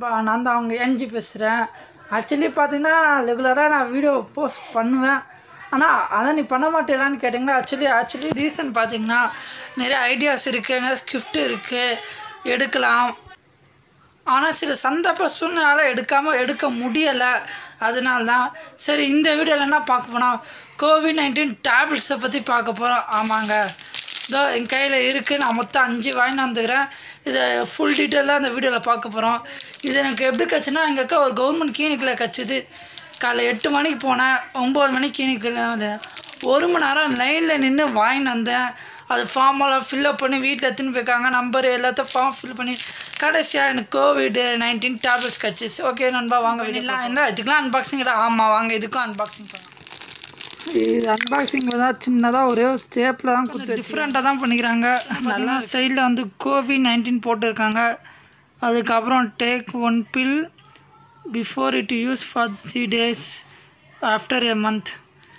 பா நான் தான் அவங்க என்ஜி பேசுகிறேன் ஆக்சுவலி பார்த்தீங்கன்னா ரெகுலராக நான் வீடியோ போஸ்ட் பண்ணுவேன் ஆனால் அதான் நீ பண்ண மாட்டேடான்னு கேட்டிங்கன்னா ஆக்சுவலி ஆக்சுவலி ரீசன் பார்த்தீங்கன்னா நிறைய ஐடியாஸ் இருக்குது நிறைய ஸ்கிரிப்ட் இருக்குது எடுக்கலாம் ஆனால் சில சந்தர்ப்ப சூழ்நிலை எடுக்காமல் எடுக்க முடியலை அதனால தான் சரி இந்த வீடியோவில் என்ன பார்க்க போனால் கோவிட் நைன்டீன் டேப்லெட்ஸை பற்றி பார்க்க போகிறோம் ஆமாங்க இதோ என் கையில் இருக்குது நான் மொத்தம் அஞ்சு வாங்கிட்டு வந்துக்கிறேன் இதை ஃபுல் டீட்டெயிலாக இந்த வீடியோவில் பார்க்க போகிறோம் இது எனக்கு எப்படி கச்சுன்னா எங்கள் அக்கா ஒரு கவர்மெண்ட் கிளினிக்கில் கச்சுது காலைல எட்டு மணிக்கு போனேன் ஒம்பது மணிக்கு கிளினிக்கில் வந்தேன் ஒரு மணி நேரம் லைனில் நின்று வாங்கிட்டு வந்தேன் அது ஃபார்மெல்லாம் ஃபில்லப் பண்ணி வீட்டில் எடுத்துன்னு போயிருக்காங்க நம்பர் எல்லாத்தையும் ஃபார்ம் ஃபில் பண்ணி கடைசியாக எனக்கு கோவிடு நைன்டீன் டேப்லெட்ஸ் கிடச்சிச்சு ஓகே நண்பா வாங்க பண்ணிடலாம் என்ன இதுக்கெலாம் அன்பாக்சிங் ஆமாம் வாங்க இதுக்கும் அன்பாக்சிங் பண்ணலாம் இது அன்பாக்சிங் தான் சின்னதாக ஒரே ஒரு ஸ்டேப்பில் தான் கொடுத்து டிஃப்ரெண்ட்டாக தான் பண்ணிக்கிறாங்க நல்லா சைடில் வந்து கோவிட் நைன்டீன் போட்டிருக்காங்க அதுக்கப்புறம் take one pill before it use for three days after a month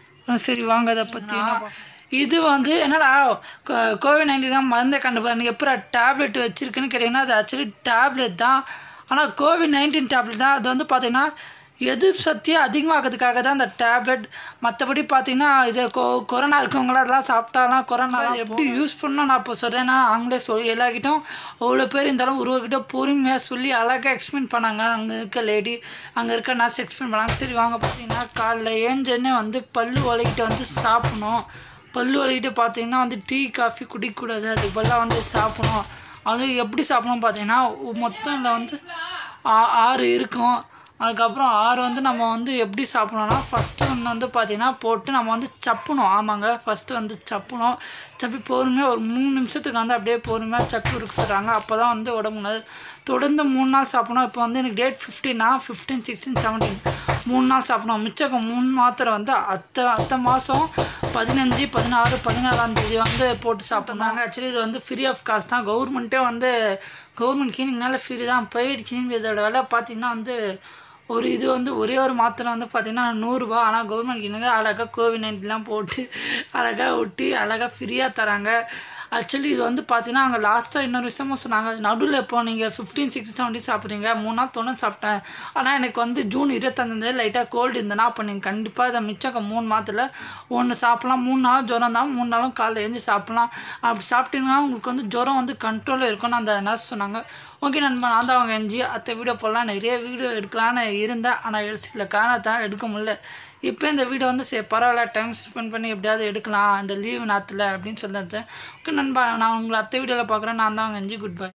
சரி வாங்க அதை பற்றி இது வந்து என்னடா கோவிட் நைன்டீன் மருந்தை கண்டு எப்போ டேப்லெட் வச்சுருக்குன்னு கேட்டிங்கன்னா அது ஆக்சுவலி டேப்லெட் தான் ஆனால் கோவிட் நைன்டீன் டேப்லெட் தான் அது வந்து பார்த்திங்கன்னா எதிர்ப்பு சக்தியை அதிகமாக்கிறதுக்காக தான் அந்த டேப்லெட் மற்றபடி பார்த்தீங்கன்னா இது கொ கொரோனா இருக்கவங்களாம் அதெல்லாம் சாப்பிட்டாலாம் கொரோனா எப்படி யூஸ் பண்ணணும் நான் இப்போ சொல்கிறேன்னா அவங்களே சொல்லி எல்லாக்கிட்டும் அவ்வளோ பேர் இருந்தாலும் ஒருவர்கிட்ட பொறுமையாக சொல்லி அழகாக எக்ஸ்பிளைன் பண்ணாங்க அங்கே இருக்க லேடி அங்கே இருக்க நர்ஸ் எக்ஸ்பிளைன் பண்ணாங்க சரி வாங்க பார்த்தீங்கன்னா காலைல ஏஞ்சோடனே வந்து பல்லு வலிக்கிட்டு வந்து சாப்பிடணும் பல்லு வலிக்கிட்டு பார்த்தீங்கன்னா வந்து டீ காஃபி குடிக்கக்கூடாது அதுக்கு பதிலாக வந்து சாப்பிடணும் அதுவும் எப்படி சாப்பிடணும் பார்த்தீங்கன்னா மொத்தம் இதில் வந்து ஆ- ஆறு இருக்கும் அதுக்கப்புறம் ஆறு வந்து நம்ம வந்து எப்படி சாப்பிடணும்னா ஃபஸ்ட்டு ஒன்று வந்து பார்த்திங்கன்னா போட்டு நம்ம வந்து சப்பணும் ஆமாங்க ஃபஸ்ட்டு வந்து சப்பணும் சப்பி பொறுமையாக ஒரு மூணு நிமிஷத்துக்கு வந்து அப்படியே பொறுமையாக சப்பி உருக்கு சொல்கிறாங்க அப்போ தான் வந்து உடம்பு நல்லது. தொடர்ந்து மூணு நாள் சாப்பிடணும் இப்போ வந்து எனக்கு டேட் ஃபிஃப்டீனா ஃபிஃப்டீன் சிக்ஸ்டீன் செவன்டீன் மூணு நாள் சாப்பிடணும் மிச்சம் மூணு மாத்திரை வந்து அத்தை அத்தை மாதம் பதினஞ்சு பதினாறு பதினாலாம் தேதி வந்து போட்டு சாப்பிட்றாங்க ஆக்சுவலி இது வந்து ஃப்ரீ ஆஃப் காஸ்ட் தான் கவர்மெண்ட்டே வந்து கவர்மெண்ட் கிளினிக்னால ஃப்ரீ தான் ப்ரைவேட் கிளினிக் இதோட விலை பார்த்தீங்கன்னா வந்து ஒரு இது வந்து ஒரே ஒரு மாத்திரை வந்து பார்த்திங்கன்னா நூறுரூவா ஆனால் கவர்மெண்ட் கிளினிக்கில் அழகாக கோவிட் நைன்டீன்லாம் போட்டு அழகாக ஒட்டி அழகாக ஃப்ரீயாக தராங்க ஆக்சுவலி இது வந்து பார்த்தீங்கன்னா அங்கே லாஸ்ட்டாக இன்னொரு விஷயமும் சொன்னாங்க நடுவில் இப்போ நீங்கள் ஃபிஃப்டீன் சிக்ஸ்டி செவன்ட்டி சாப்பிட்றீங்க மூணு நாள் தொண்ணூறு சாப்பிட்டேன் ஆனால் எனக்கு வந்து ஜூன் இருபத்தஞ்சாந்தேதி லைட்டாக கோல்டு இருந்ததுன்னா அப்போ நீங்கள் கண்டிப்பாக இதை மிச்சம் மூணு மாதத்தில் ஒன்று சாப்பிட்லாம் மூணு நாள் ஜுரம் தான் மூணு நாளும் காலைல எழுந்து சாப்பிட்லாம் அப்படி சாப்பிட்டீங்கன்னா உங்களுக்கு வந்து ஜுரம் வந்து கண்ட்ரோலில் இருக்கும்னு அந்த நர்ஸ் சொன்னாங்க ஓகே நண்பா நான் தான் அவங்க எஞ்சி அத்தை வீடியோ போடலாம் நிறைய வீடியோ எடுக்கலான்னு இருந்தேன் ஆனால் சில காரணத்தான் எடுக்க முடியல இப்போ இந்த வீடியோ வந்து சரி பரவாயில்ல டைம் ஸ்பெண்ட் பண்ணி எப்படியாவது எடுக்கலாம் இந்த லீவ் நேரத்தில் அப்படின்னு சொல்லிட்டு ஓகே நண்பா நான் உங்களை அத்தை வீடியோவில் பார்க்குறேன் நான் தான் அவங்க எஞ்சி குட் பை